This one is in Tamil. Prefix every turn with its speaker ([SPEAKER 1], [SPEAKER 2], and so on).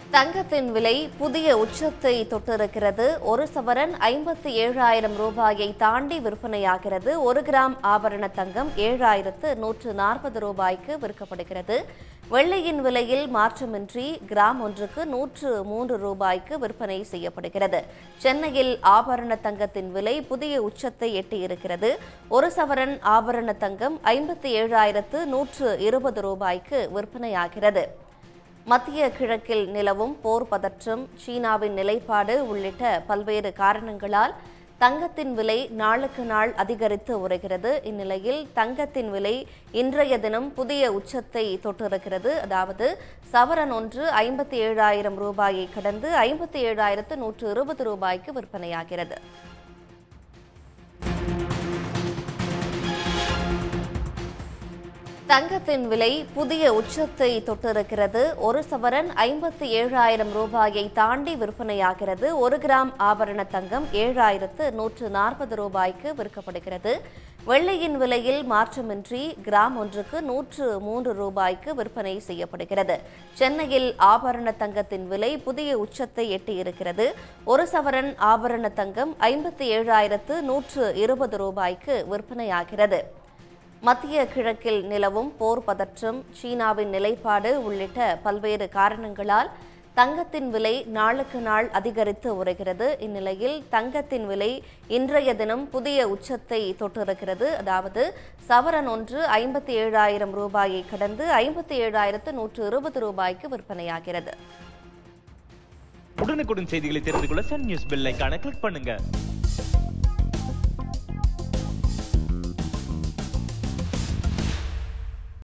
[SPEAKER 1] தங்கத்தின் விலை புதிய உச்சத்தை தொட்டிருக்கிறது ஒரு சவரன் ஐம்பத்தி ஏழாயிரம் ரூபாயை தாண்டி விற்பனையாகிறது ஒரு கிராம் ஆபரண தங்கம் ஏழாயிரத்து நூற்று நாற்பது ரூபாய்க்கு விற்கப்படுகிறது வெள்ளையின் விலையில் மாற்றமின்றி கிராம் ஒன்றுக்கு நூற்று மூன்று ரூபாய்க்கு விற்பனை செய்யப்படுகிறது சென்னையில் ஆபரண தங்கத்தின் விலை புதிய உச்சத்தை எட்டியிருக்கிறது ஒரு சவரன் ஆபரண தங்கம் ஐம்பத்தி ஏழாயிரத்து நூற்று இருபது ரூபாய்க்கு விற்பனையாகிறது மத்திய கிழக்கில் நிலவும் போர் பதற்றம் சீனாவின் நிலைப்பாடு உள்ளிட்ட பல்வேறு காரணங்களால் தங்கத்தின் விலை நாளுக்கு நாள் அதிகரித்து வருகிறது இந்நிலையில் தங்கத்தின் விலை இன்றைய தினம் புதிய உச்சத்தை தொட்டிருக்கிறது அதாவது சவரன் ஒன்று ஐம்பத்தி ஏழாயிரம் ரூபாயை கடந்து ஐம்பத்தி ஏழாயிரத்து நூற்று இருபது ரூபாய்க்கு விற்பனையாகிறது தங்கத்தின் விலை புதிய உச்சத்தை தொட்டிருக்கிறது ஒரு சவரன் ஐம்பத்தி ஏழாயிரம் ரூபாயை தாண்டி விற்பனையாகிறது ஒரு கிராம் ஆபரண தங்கம் ஏழாயிரத்து நூற்று நாற்பது ரூபாய்க்கு விற்கப்படுகிறது வெள்ளையின் விலையில் மாற்றமின்றி கிராம் ஒன்றுக்கு நூற்று மூன்று ரூபாய்க்கு விற்பனை செய்யப்படுகிறது சென்னையில் ஆபரண தங்கத்தின் விலை புதிய உச்சத்தை எட்டியிருக்கிறது ஒரு சவரன் ஆபரண தங்கம் ஐம்பத்தி ஏழாயிரத்து நூற்று இருபது ரூபாய்க்கு விற்பனையாகிறது மத்திய கிழக்கில் நிலவும் போர் பதற்றம் சீனாவின் நிலைப்பாடு உள்ளிட்ட பல்வேறு காரணங்களால் தங்கத்தின் விலை நாளுக்கு நாள் அதிகரித்து வருகிறது இந்நிலையில் தங்கத்தின் விலை இன்றைய தினம் புதிய உச்சத்தை தொட்டிருக்கிறது அதாவது சவரன் ஒன்று ஐம்பத்தி ஏழாயிரம் ரூபாயை கடந்து ஐம்பத்தி ஏழாயிரத்து நூற்று இருபது ரூபாய்க்கு விற்பனையாகிறது
[SPEAKER 2] உடனுக்குடன் செய்திகளை தெரிந்து கொள்ள சன் நியூஸ் பெல் ஐகானை கிளிக் பண்ணுங்க